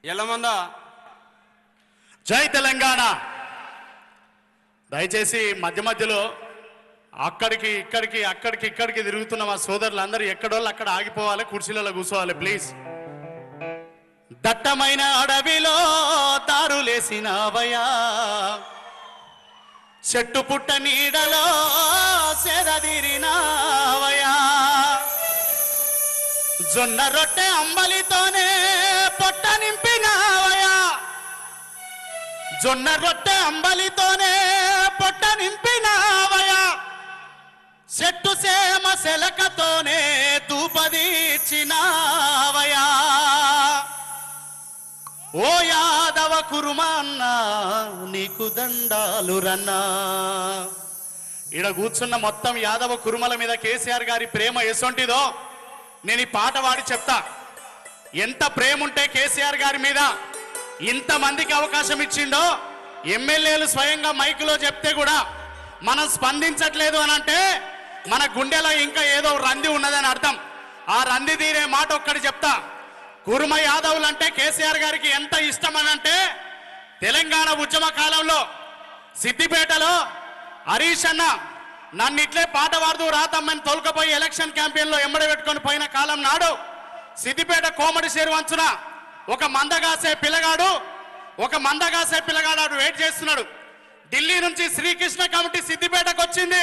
ఎల్లమందా జై తెలంగాణ దయచేసి మధ్య మధ్యలో అక్కడికి ఇక్కడికి అక్కడికి ఇక్కడికి తిరుగుతున్న మా సోదరులందరూ ఎక్కడోళ్ళు అక్కడ ఆగిపోవాలి కుర్చీలలో కూర్చోవాలి ప్లీజ్ దట్టమైన అడవిలో దారులేసినవయా చెట్టు పుట్ట నీడలో సెదదిరినావయా జొన్న రొట్టె అంబలితోనే పొట్ట నింపినావయా జొన్న రొట్టె అంబలితోనే పొట్ట నింపినావయా చెట్టు సేమ సెలకతోనే తూపదీర్చినావయా ఓ యాదవ కురుమా అన్న నీకు దండాలు రన్నా ఈడ కూర్చున్న మొత్తం యాదవ కురుమల మీద కేసీఆర్ గారి ప్రేమ ఎసొంటిదో నేను ఈ పాట వాడి చెప్తా ఎంత ప్రేమ ఉంటే కేసీఆర్ గారి మీద ఇంతమందికి అవకాశం ఇచ్చిండో ఎమ్మెల్యేలు స్వయంగా మైకులో చెప్తే కూడా మనం స్పందించట్లేదు అని అంటే మన గుండెలో ఇంకా ఏదో రంది ఉన్నదని అర్థం ఆ రంది తీరే మాట ఒక్కటి చెప్తా కురుమ యాదవులు అంటే కేసీఆర్ గారికి ఎంత ఇష్టం అని అంటే తెలంగాణ ఉద్యమ కాలంలో సిద్దిపేటలో హరీష్ అన్న నన్ను ఇట్లే పాట పాడుతూ రాతమ్మని తోలుకపోయి ఎలక్షన్ క్యాంపెయిన్ లో ఎమ్మడి పెట్టుకొని పోయిన కాలం నాడు సిద్దిపేట కోమడి చేరు వంచున ఒక మందగాసే పిల్లగాడు ఒక మందగాసే పిల్లగాడు ఆడు వెయిట్ చేస్తున్నాడు ఢిల్లీ నుంచి శ్రీకృష్ణ కమిటీ సిద్దిపేటకు వచ్చింది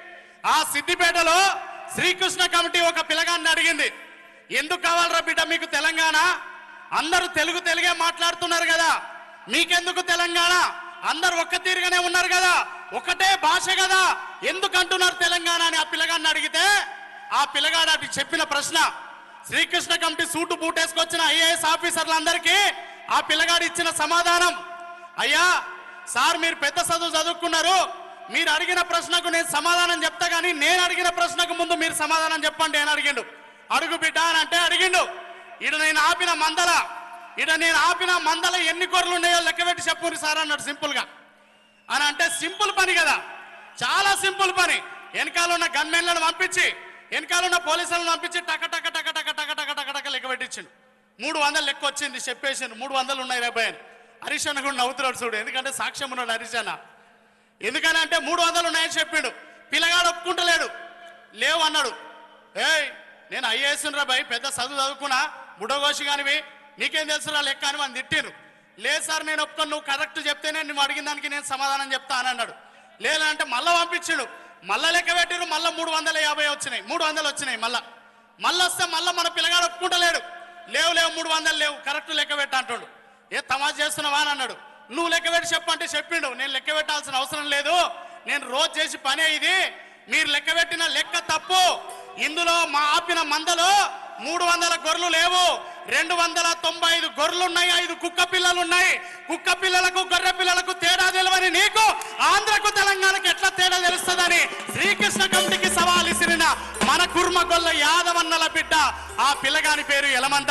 ఆ సిద్దిపేటలో శ్రీకృష్ణ కమిటీ ఒక పిల్లగాన్ని అడిగింది ఎందుకు కావాలరా బిడ్డ మీకు తెలంగాణ అందరూ తెలుగు తెలుగే మాట్లాడుతున్నారు కదా మీకెందుకు తెలంగాణ అందరు ఒక్క తీరుగానే ఉన్నారు కదా ఒకటే భాష కదా ఎందుకు అంటున్నారు తెలంగాణ అని ఆ పిల్లగాడిని అడిగితే ఆ పిల్లగాడు అటు చెప్పిన ప్రశ్న శ్రీకృష్ణ కమిటీ సూటు బూటేసుకొచ్చిన ఐఏఎస్ ఆఫీసర్లందరికీ ఆ పిల్లగాడు ఇచ్చిన సమాధానం అయ్యా సార్ మీరు పెద్ద చదువు చదువుకున్నారు మీరు అడిగిన ప్రశ్నకు నేను సమాధానం చెప్తా కానీ నేను అడిగిన ప్రశ్నకు ముందు మీరు సమాధానం చెప్పండి అని అడిగిండు అడుగు బిడ్డ అని అంటే అడిగిండు ఇడ నేను ఆపిన మందల ఇడ నేను ఆపిన మందల ఎన్ని కొరలు ఉన్నాయో లెక్క పెట్టి చెప్పుని సార్ అన్నాడు సింపుల్ గా అని అంటే సింపుల్ పని కదా చాలా సింపుల్ పని వెనకాల ఉన్న గన్మెన్లను పంపించి వెనకాల ఉన్న పోలీసులను పంపించి టక టక టక టక టక టక టక టక లెక్క పెట్టించిండు మూడు వందలు లెక్క వచ్చింది చెప్పేసిండు మూడు వందలు ఉన్నాయి రేపాయి అని హరీష్ అన్న కూడా నవ్వుతున్నాడు చూడు ఎందుకంటే సాక్ష్యం ఉన్నాడు హరీష్ అన్న ఎందుకని అంటే మూడు వందలు ఉన్నాయని చెప్పిండు పిల్లగాడు ఒప్పుకుంటలేడు లేవు అన్నాడు ఏయ్ నేను ఐఏఎస్ రా భయ్ పెద్ద చదువు చదువుకున్నా బుడగోషి కానివి నీకేం తెలుసురా లెక్క అని మనం తిట్టిరు లేదు సార్ నేను ఒప్పుకొని నువ్వు కరెక్ట్ చెప్తేనే నువ్వు అడిగిన దానికి నేను సమాధానం చెప్తా అని అన్నాడు లేదంటే మళ్ళా పంపించిండు మళ్ళా లెక్క పెట్టిరు మళ్ళా మూడు వందల యాభై వచ్చినాయి మూడు వందలు వచ్చినాయి మళ్ళా మళ్ళీ వస్తే మళ్ళా మన పిల్లగాడు ఒప్పుకుంటలేడు లేవు లేవు మూడు వందలు లేవు కరెక్ట్ లెక్క పెట్ట అంటాడు ఏ తమాషా చేస్తున్నావా అని అన్నాడు నువ్వు లెక్క పెట్టి చెప్పంటే చెప్పిండు నేను లెక్క పెట్టాల్సిన అవసరం లేదు నేను రోజు చేసి పనే ఇది మీరు లెక్క పెట్టిన లెక్క తప్పు ఇందులో మా ఆపిన మందలో మూడు వందల గొర్రెలు లేవు రెండు వందల తొంభై ఐదు గొర్రెలు ఉన్నాయి ఐదు కుక్క పిల్లలు ఉన్నాయి కుక్క పిల్లలకు గొర్రె పిల్లలకు తేడా తెలియని నీకు ఆంధ్రకు తెలంగాణకు ఎట్లా తేడా తెలుస్తుందని శ్రీకృష్ణ కమిటీకి సవాల్ ఇసిరిన మన కుర్మ గొల్ల యాదవన్నల బిడ్డ ఆ పిల్లగాని పేరు ఎలమంద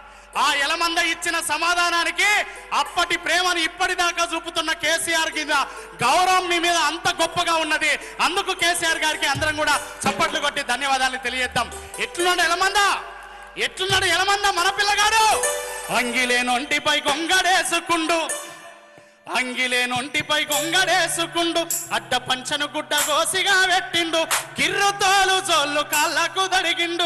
ఆ ఎలమంద ఇచ్చిన సమాధానానికి అప్పటి ప్రేమను ఇప్పటిదాకా చూపుతున్న కేసీఆర్ కింద గౌరవం మీ మీద అంత గొప్పగా ఉన్నది అందుకు కేసీఆర్ గారికి అందరం కూడా చప్పట్లు కొట్టి ధన్యవాదాలు తెలియజేద్దాం ఎట్లున్నాడు ఎలమంద ఎట్లున్నాడు ఎలమంద మన పిల్లగాడు అంగిలేనొంటిపై గొంగడేసుకుండు అంగిలేనొంటిపై గొంగడేసుకుండు అడ్డ పంచను గుడ్డ గోసిగా పెట్టిండు కిర్రు తోలు జోళ్ళు కాళ్ళకు దడిగిండు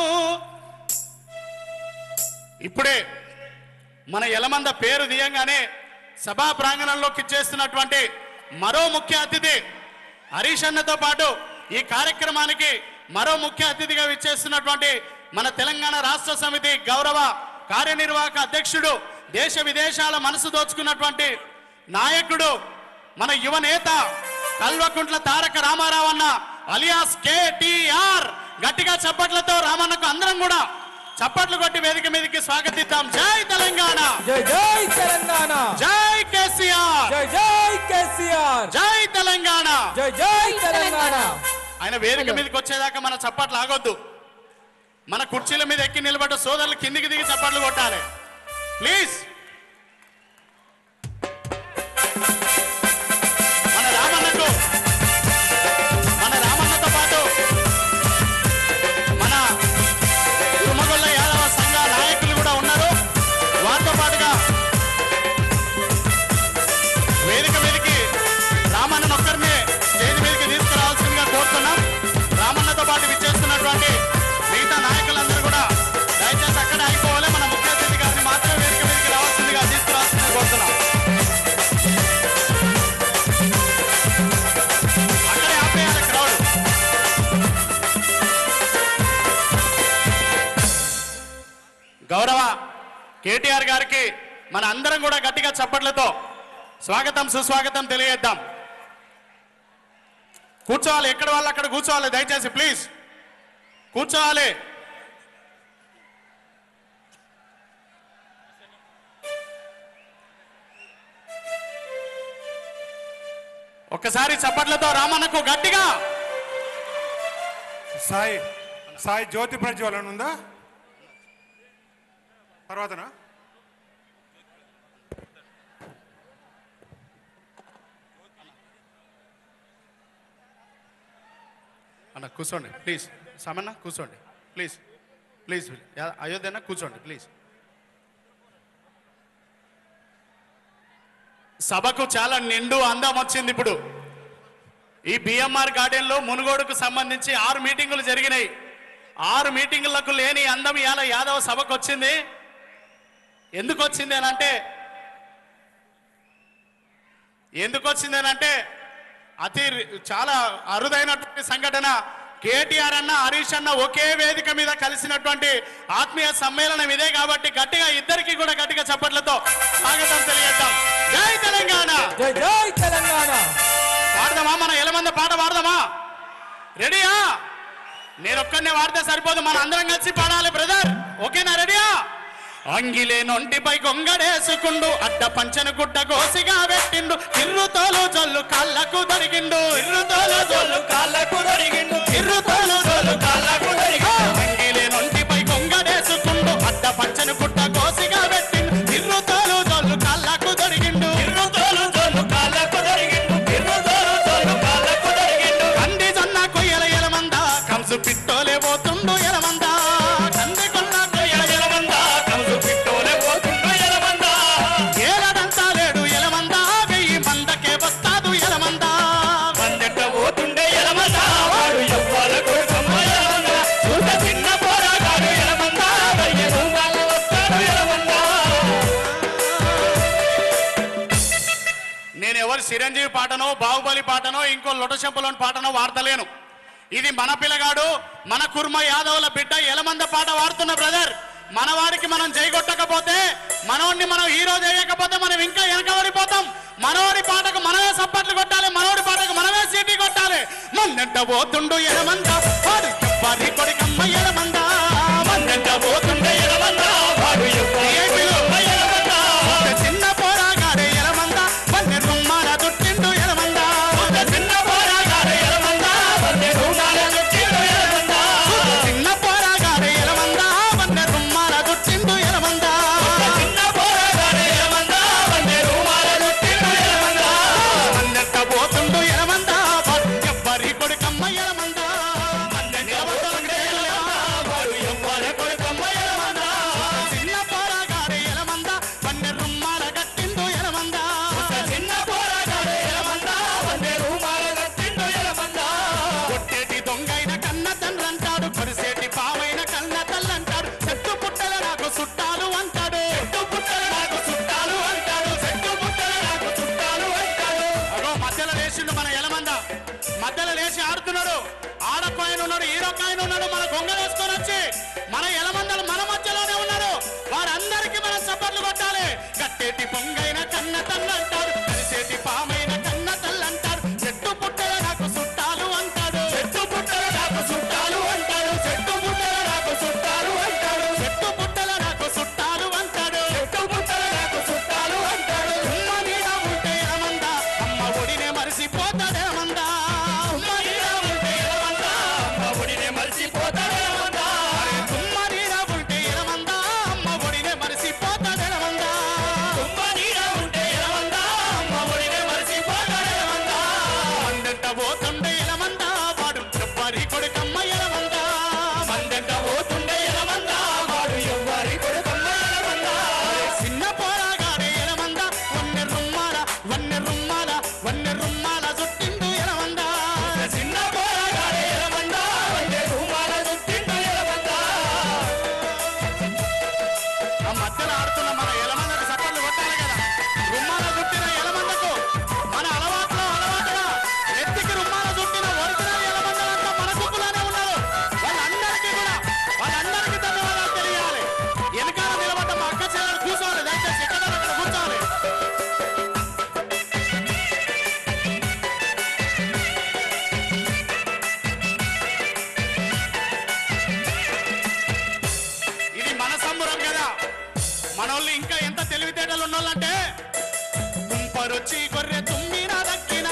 ఇప్పుడే మన ఎలమంద పేరు తీయంగానే సభా ప్రాంగణంలోకి చేస్తున్నటువంటి మరో ముఖ్య అతిథి హరీష్ అన్నతో పాటు ఈ కార్యక్రమానికి మరో ముఖ్య అతిథిగా విచ్చేస్తున్నటువంటి మన తెలంగాణ రాష్ట్ర సమితి గౌరవ కార్యనిర్వాహక అధ్యక్షుడు దేశ విదేశాల మనసు దోచుకున్నటువంటి నాయకుడు మన యువ నేత కల్వకుంట్ల తారక రామారావు అన్న అలియాస్ కేటీఆర్ గట్టిగా చప్పట్లతో రామన్నకు అందరం కూడా చప్పట్లు కొట్టి వేదిక మీదకి స్వాగతిద్దాం జై తెలంగాణ జై జై తెలంగాణ జై కేసీఆర్ జై జై కేసీఆర్ జై తెలంగాణ జై జై తెలంగాణ ఆయన వేదిక మీదకి వచ్చేదాకా మన చప్పట్లు ఆగొద్దు మన కుర్చీల మీద ఎక్కి నిలబడ్డ సోదరులు కిందికి దిగి చప్పట్లు కొట్టాలి ప్లీజ్ మన రామన్నకు మన రామన్నతో పాటు మన తుమ్మగొల్ల యాదవ సంఘ నాయకులు కూడా ఉన్నారు వారితో పాటుగా కేసీఆర్ గారికి మన అందరం కూడా గట్టిగా చప్పట్లతో స్వాగతం సుస్వాగతం తెలియజేద్దాం కూర్చోవాలి ఎక్కడ వాళ్ళు అక్కడ కూర్చోవాలి దయచేసి ప్లీజ్ కూర్చోవాలి ఒక్కసారి చప్పట్లతో రామన్నకు గట్టిగా సాయి సాయి జ్యోతి ప్రజ్వలన ఉందా తర్వాతనా అన్న కూర్చోండి ప్లీజ్ సమన్న కూర్చోండి ప్లీజ్ ప్లీజ్ అయోధ్యన్న కూర్చోండి ప్లీజ్ సభకు చాలా నిండు అందం వచ్చింది ఇప్పుడు ఈ బిఎంఆర్ గార్డెన్ లో మునుగోడుకు సంబంధించి ఆరు మీటింగులు జరిగినాయి ఆరు మీటింగులకు లేని అందం ఇవాళ యాదవ్ సభకు వచ్చింది ఎందుకు వచ్చింది అని అంటే ఎందుకు వచ్చింది అని అంటే అతి రి- చాలా అరుదైనటువంటి సంఘటన కేటీఆర్ అన్న హరీష్ అన్న ఒకే వేదిక మీద కలిసినటువంటి ఆత్మీయ సమ్మేళనం ఇదే కాబట్టి గట్టిగా ఇద్దరికి కూడా గట్టిగా చప్పట్లతో స్వాగతం తెలియజేద్దాం జై తెలంగాణ జై జై తెలంగాణ పాడదామా మన ఎలమంద పాట పాడదామా రెడీయా నేను ఒక్కడినే వాడితే సరిపోదు మన అందరం కలిసి పాడాలి బ్రదర్ ఓకేనా రెడీయా అంగిలే నొంటిపై గొంగడేసుకుండు అడ్డ పంచను గుడ్డ గోసిగా పెట్టిండు తిర్రుతోలు జొల్లు కళ్ళకు దొరికిండు తిర్రుతోలు జొల్లు కాళ్ళకు దొరికిండు తిర్రుతోలు జొల్లు కళ్ళకు దొరికిండు అంగిలే నొంటిపై గొంగడేసుకుండు అడ్డ పంచను గుడ్డ గోసిగా పెట్టిండు తిర్రుతోలు జొల్లు కళ్ళకు దొరికిండు తిర్రుతోలు జొల్లు కళ్ళకు దొరికిండు తిర్రుతోలు జొల్లు కళ్ళకు దొరికిండు కంది జొన్న కొయ్యల ఎలమంద కంసు పిట్టోలే పోతుండు ఎలమంద కంది కొన్న కొయ్యల ఎలమంద కంసు పిట్టోలే పోతుండు ఎలమంద ఏలడంతా లేడు ఎలమంద వెయ్యి మందకే వస్తాదు ఎలమంద మందెట్ట పోతుండే ఎలమంద వాడు ఎవ్వల కొడుకమ్మ ఎలమంద చూత చిన్న పోరాగాడు ఎలమంద వెయ్యి రూపాయల వస్తాడు ఎలమంద నేను ఎవరు చిరంజీవి పాటనో బాహుబలి పాటనో ఇంకో లొటశంపలోని పాటనో వాడతలేను ఇది మన పిల్లగాడు మన కుర్మ యాదవుల బిడ్డ ఎలమంద పాట వాడుతున్న బ్రదర్ మన వాడికి మనం జైగొట్టకపోతే మనోడిని మనం హీరో చేయకపోతే మనం ఇంకా వెనకబడిపోతాం మనోడి పాటకు మనమే సప్పట్లు కొట్టాలి మనోడి పాటకు మనమే సీటీ కొట్టాలి మందంట పోతుండు ఎలమంద వాడు ఎవ్వరి కొడుకమ్మ ఎలమంద మందంట పోతుండే ఎలమంద వాడు ఎవ్వరి కొడుకమ్మ ఎలమంద ఒక చిన్న పోరాగాడే ఎలమంద వన్నె రుమ్మాల దుట్టిండు ఎలమంద ఒక చిన్న పోరాగాడే ఎలమంద వన్నె రుమ్మాల దుట్టిండు ఎలమంద ఒక చిన్న పోరాగాడే ఎలమంద వన్నె రుమ్మాల దుట్టిండు ఎలమంద ఒక చిన్న పోరాగాడే ఎలమంద వన్నె రుమ్మాల దుట్టిండు ఎలమంద మందెట్ట పోతుండు ఎలమంద వాడు ఎవ్వరి కొడుకమ్మ ఎలమంద మందెట్ట పోతుండు ఎలమంద వాడు ఎవ్వరి కొడుకమ్మ ఎలమంద చిన్న పోరాగాడే ఎలమంద వన్నె రుమ్మాల గట్టిండు ఎలమంద చిన్న పోరాగాడే ఎలమంద వన్నె రుమ్మాల గట్టిండు ఎలమంద కొట్టేటి దొంగైన కన్న తండ్రి అంటాడు కొరిసేటి పావైన కన్న తల్లి అంటాడు చెట్టు పుట్టల నాకు చుట్టాలు అంటాడు చెట్టు పుట్టల నాకు చుట్టాలు అంటాడు చెట్టు పుట్టల నాకు చుట్టాలు అంటాడు అగో మధ్యలో లేచిండు మన ఎలమంద మధ్యలో లేచి ఆడుతున్నాడు ఆడకాయన ఉన్నాడు ఈరొకాయన ఉన్నాడు మన గొంగ వేసుకొని వచ్చి మన ఎలమందలు మన మధ్యలోనే ఉన్నారు వారందరికీ మనం చప్పట్లు కొట్టాలి కట్టేటి పొంగైన కన్న తల్లి అంటాడు కలిసేటి పామైన కన్న తల్లి అంటాడు చెట్టు పుట్టల నాకు చుట్టాలు అంటాడు చెట్టు పుట్టల నాకు చుట్టాలు అంటాడు చెట్టు పుట్టల నాకు చుట్టాలు అంటాడు చెట్టు పుట్టల నాకు చుట్టాలు అంటాడు చెట్టు పుట్టల నాకు చుట్టాలు అంటాడు ఉమ్మ నీడ ఉంటే ఎలమంద అమ్మ ఒడినే మరిసిపోతాడేమందా ఉమ్మ నీడ ఉంటే ఎలమంద అమ్మ ఒడినే మరిసిపోతాడేమందా ఉమ్మ నీడ ఉంటే ఎలమంద అమ్మ ఒడినే మరిసిపోతాడేమందా ఉమ్మ నీడ ఉంటే ఎలమంద అమ్మ ఒడినే మరిసిపోతాడేమందా మందంట పోతుండే ఎలమంద వాడు ఎవ్వరి కొడుకమ్మ ఎలమంద మందంట పోతుండే ఎలమంద వాడు ఎవ్వరి కొడుకమ్మ ఎలమంద చిన్న పోరాగాడే ఎలమంద వన్నె రుమ్మాల వన్నె రుమ్మాల వన్నె రుమ్మాల చుట్టిండు ఎలమంద చిన్న పోరాగాడే ఎలమంద వన్నె రుమ్మాల చుట్టిండు ఎలమంద ఆ మధ్యలో ఆడుతున్న మన ఎలమందకు చప్పట్లు కొట్టాలి కదా రుమ్మాల చుట్టిన ఎలమందకు మన అలవాట్లో అలవాటుగా ఎత్తికి రుమ్మాల ఎట్లున్నోళ్ళంటే తుంపరొచ్చి గొర్రె తుమ్మిన దక్కిన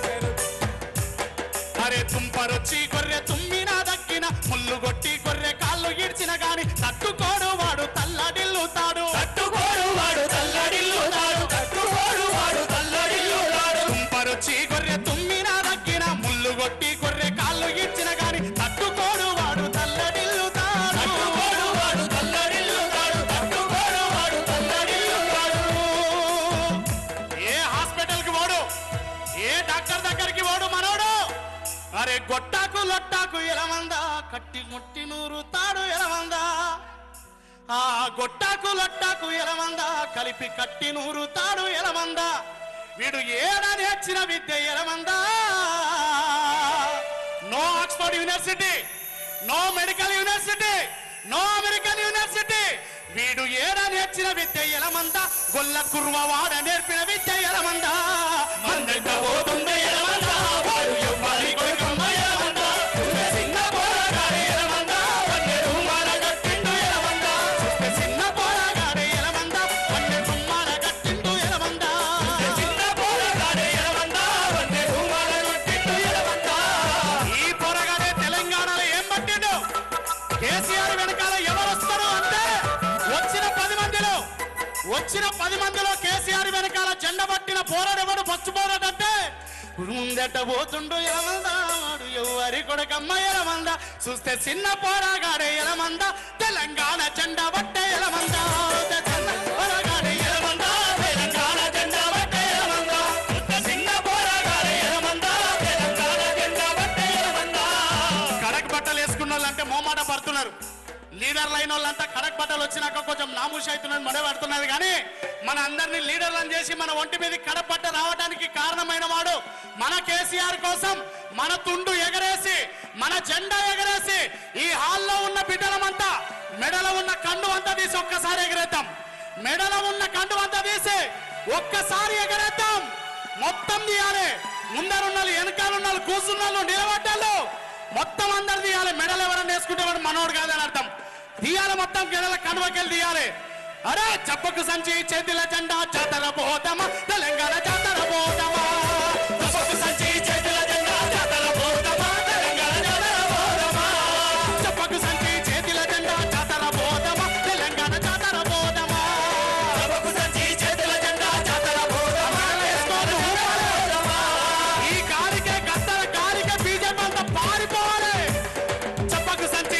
అరే తుంపరొచ్చి గొర్రె తుమ్మిన దక్కిన ముళ్ళు కొట్టి గొర్రె కాళ్ళు ఇడ్చిన గాని తట్టుకోడు వాడు తల్లడిల్లుతాడు తట్టుకోడు వాడు తల్లడిల్లుతాడు తట్టుకోడు వాడు తల్లడిల్లుతాడు తుంపరొచ్చి గొర్రె తుమ్మిన దక్కిన ముళ్ళు కొట్టి గొర్రె కాళ్ళు ఇడ్చిన గాని తట్టుకోడు వాడు తల్లడిల్లుతాడు తట్టుకోడు వాడు తల్లడిల్లుతాడు తట్టుకోడు వాడు తల్లడిల్లుతాడు ఏ హాస్పిటల్ కి వాడు ఏ డాక్టర్ దగ్గరికి వాడు మనోడు అరే గొట్టాకు లొట్టాకు ఎలమందా కట్టి ముట్టి నూరు తాడు ఎలమందా ఆ గొట్టాకు లొట్టాకు ఎలమందా కలిపి కట్టి నూరు తాడు ఎలమందా వీడు ఏడ నేర్చిన విద్య Yelamanda no Oxford university no medical university no American university వీడు ఏడ నేర్చిన విద్య ఎలమందా గొల్ల కుర్వ వాడ నేర్పిన విద్య ఎలమందా మందెంట పోతుంది ఎలమందా వాడు ఎవ్వరి కొడుకమ్మ ఎలమందా చిన్న పోరాగాడి ఎలమందా పన్నెరు మాల కట్టిండు ఎలమందా చిన్న పోరాగాడే ఎలమందా వన్నె తుమ్మాల కట్టిండు ఎలమందా చిన్న పోరాగాడి ఎలమందా పన్నెరు మాల కట్టిండు ఎలమందా ఈ పోరగాడే తెలంగాణలో ఏం పట్టిండు కేసీఆర్ వెనకాల ఎవరు వస్తారు అంటే వచ్చిన పది మందిలో వచ్చిన పది మందిలో కేసీఆర్ వెనకాల జెండ పట్టిన పోరాడెవడు ఫస్ట్ పోరాడంటే ముందట పోతుండు ఎలమందా వాడు ఎవరి కొడుకమ్మ ఎలమందా చూస్తే చిన్న పోరాగాడే ఎలమందా తెలంగాణ జెండా పట్టే ఎలమందా చిన్న పోరాగాడే ఎలమందా తెలంగాణ జెండా పట్టే ఎలమందా చిన్న పోరాగాడి ఎలమందా తెలంగాణ జెండా పట్టే ఎలమందా కడక్ బట్టలు వేసుకున్న వాళ్ళంటే మోమాట పడుతున్నారు లీడర్లు అయిన వాళ్ళంతా కడక్ బట్టలు వచ్చినాక కొంచెం నామూష అవుతున్నది మొడ పడుతున్నది కానీ మన అందరినీ లీడర్లను చేసి మన ఒంటి మీద కడక్ బట్ట రావడానికి కారణమైన వాడు మన కేసీఆర్ కోసం మన తుండు ఎగరేసి మన జెండా ఎగరేసి ఈ హాల్లో ఉన్న బిడ్డలమంతా మెడలో ఉన్న కండు అంతా తీసి ఒక్కసారి ఎగరేద్దాం మెడలో ఉన్న కండు అంతా తీసి ఒక్కసారి ఎగరేద్దాం మొత్తం తీయాలి ముందరున్నలు వెనకాలన్నలు కూర్చున్నలు నిలబడ్డాలు మొత్తం అందరు తీయాలి మెడలు ఎవరైనా వేసుకుంటే వాడు మనోడు కాదని అర్థం తీయాలి మొత్తం గెడల కనువకెళ్ళి తీయాలి అరే చెప్పకు సంచి చేతిల జెండా జాతర పోతామా తెలంగాణ జాతర పోతామా చెప్పకు సంచి చేతుల జెండా జాతర పోతామా తెలంగాణ జాతర పోతామా చెప్పకు సంచి చేతిల జెండా జాతర పోతామా తెలంగాణ జాతర పోతామా చెప్పకు సంచి చేతుల జెండా జాతర పోతామా వేసుకోవద్దు, ఊపాలి. ఈ గాలికే గద్దల గాలికే బీజేపీ అంతా పారిపోవాలి చెప్పకు సంచి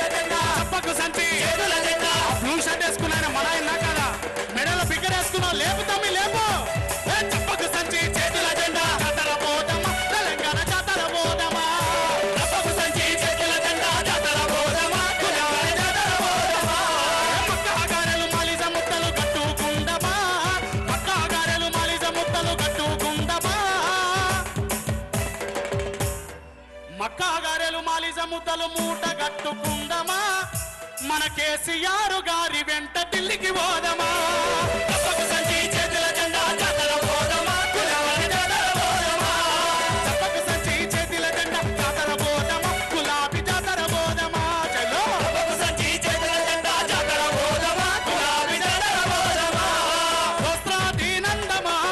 చెప్పకు సంచి చేతుల జెండా బ్లూ షర్ట్ వేసుకున్నాను మన ఆయన కదా మెడలో బిగ్గర వేసుకున్నావు లేపుతామి లేపు ఏ చెప్పకు సంచి చేతుల జెండా జాతర పోదామా తెలంగాణ జాతర పోదామా చెప్పకు సంచి చేతుల జెండా జాతర పోతామా తెలంగాణ జాతర పోతామా పక్క ఆగారెలు మాలిజ ముద్దలు కట్టుకుందమా పక్క ఆగారెలు మాలిజ ముద్దలు కట్టుకుందమా మక్క ఆగారెలు మాలిజ ముద్దలు మూట కట్టుకుందమా మన కేసీఆర్ గారి వెంట ఢిల్లీకి పోదమా చెప్పకు సంచి చేతుల జెండా జాతర పోతామా తెలంగాణ జాతర పోతామా చెప్పకు సంచి చేతిల జెండా జాతర పోదమా గులాబీ జాతర పోదమా చలో చెప్పకు సంచి చేతుల జెండా జాతర పోతామా గులాబీ జాతర పోతామా వస్త్రాధీనందమా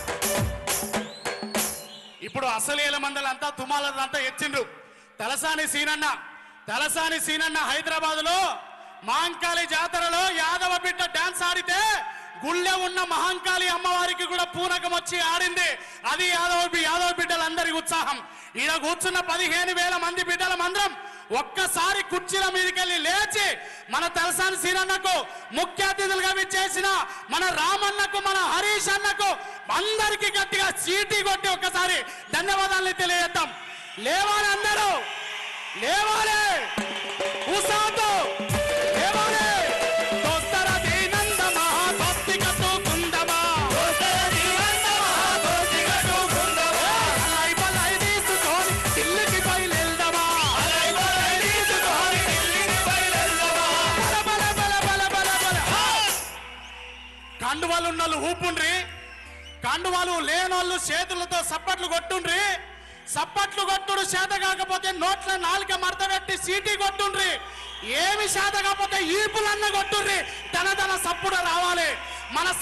ఇప్పుడు అసలేల మందలంతా తుమాలంతా ఎచ్చిండ్రు తలసాని సీనన్న తలసాని సీనన్న హైదరాబాద్ లో మహంకాళి జాతరలో యాదవ బిడ్డ డాన్స్ ఆడితే గుళ్ళె ఉన్న మహంకాళి అమ్మవారికి కూడా పూనకం వచ్చి ఆడింది అది యాదవ బి- యాదవ బిడ్డలందరి ఉత్సాహం ఈడ కూర్చున్న పదిహేను వేల మంది బిడ్డల మందరం ఒక్కసారి కుర్చీల మీదకెళ్ళి లేచి మన తలసాని సీనన్నకు ముఖ్య అతిథులుగా విచ్చేసిన మన రామన్నకు మన హరీష్ అన్నకు అందరికి గట్టిగా చీటీ కొట్టి ఒక్కసారి ధన్యవాదాలు తెలియజేద్దాం లేవాలి అందరూ లేవాలి ఉసాతో లేవాలి దోస్తర దీనందమా భక్తి కట్టుకుందమా దోస్తరి అందమా దోస్తి కట్టుకుందమా అలై బలై తీసుకొని ఢిల్లీకి బయలుదేరదమా అలై బలై తీసుకొని ఢిల్లీకి బయలుదేరదమా బల బల బల బల బల బల కండువాలు ఉన్నోళ్ళు ఊపుండ్రి కండువాలు లేనోళ్ళు చేతులతో సప్పట్లు కొట్టుండ్రి సప్పట్లు కొట్టుడు చేత కాకపోతే నోట్ల నాలుక మడత పెట్టి సీటీ కొట్టుండ్రి ఏమి చేత కాకపోతే ఈపులన్న కొట్టుండ్రి తన తన సప్పుడు రావాలి మన సప్పుడు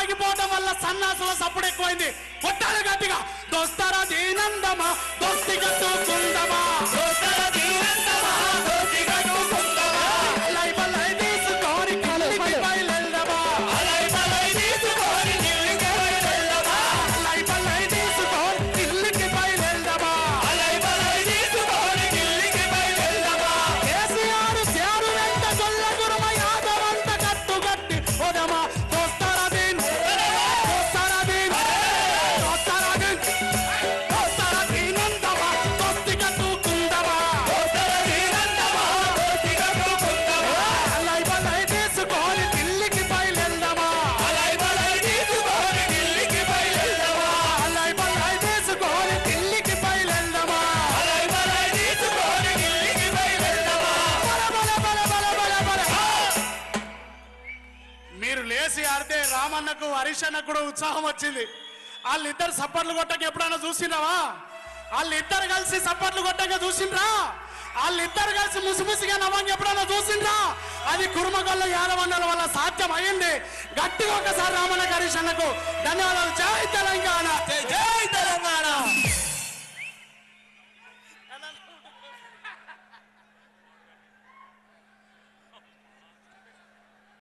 ఆగిపోవడం వల్ల సన్నాసుల సప్పుడు ఎక్కువైంది కొట్టాలి గట్టిగా దోస్తారా దీనందమా దోస్తి కట్టుకుందమా దోస్తర దీనందమా దోస్తి కట్టుకుందమా లై బలై తీసుకొని కిందికి బయలుదేరదమా అలై బలై తీసుకొని ఢిల్లీకి బయలుదేరదమా లై బలై తీసుకొని కిందికి బయలుదేరదమా అలై బలై తీసుకొని ఢిల్లీకి బయలుదేరదమా కేసీఆర్ చేరు వెంట గొల్ల గురుమ యాదవంత కట్టుగట్టి ఓదమా దోస్తారా దీన్ దోస్తారా దీన్ దోస్తారా దీన్ దోస్తారా దీనందమా దోస్తి కట్టుకుందమా దోస్తర దీనందమా దోస్తి కట్టుకుందమా లై బలై తీసుకొని ఢిల్లీకి బయలుదేరదమా అలై బలై తీసుకొని ఢిల్లీకి బయలుదేరదమా లై బలై తీసుకొని ఢిల్లీకి బయలుదేరదమా అలై బలై తీసుకొని ఢిల్లీకి బయలుదేరదమా బల బల బల బల బల బల మీరు లేచి ఆడితే రామన్నకు హరీష్ అన్నకు కూడా ఉత్సాహం వచ్చింది వాళ్ళిద్దరు సప్పట్లు కొట్టక ఎప్పుడైనా చూసినావా వాళ్ళిద్దరు కలిసి సప్పట్లు కొట్టక చూసిండ్రా వాళ్ళిద్దరు కలిసి ముసిముసిగా నవ్వంగా ఎప్పుడైనా చూసిండ్రా అది కుర్మగొల్ల యాదవన్నల వల్ల సాధ్యం అయింది గట్టిగా ఒకసారి రామన్న హరీష్ అన్నకు ధన్యవాదాలు జై తెలంగాణ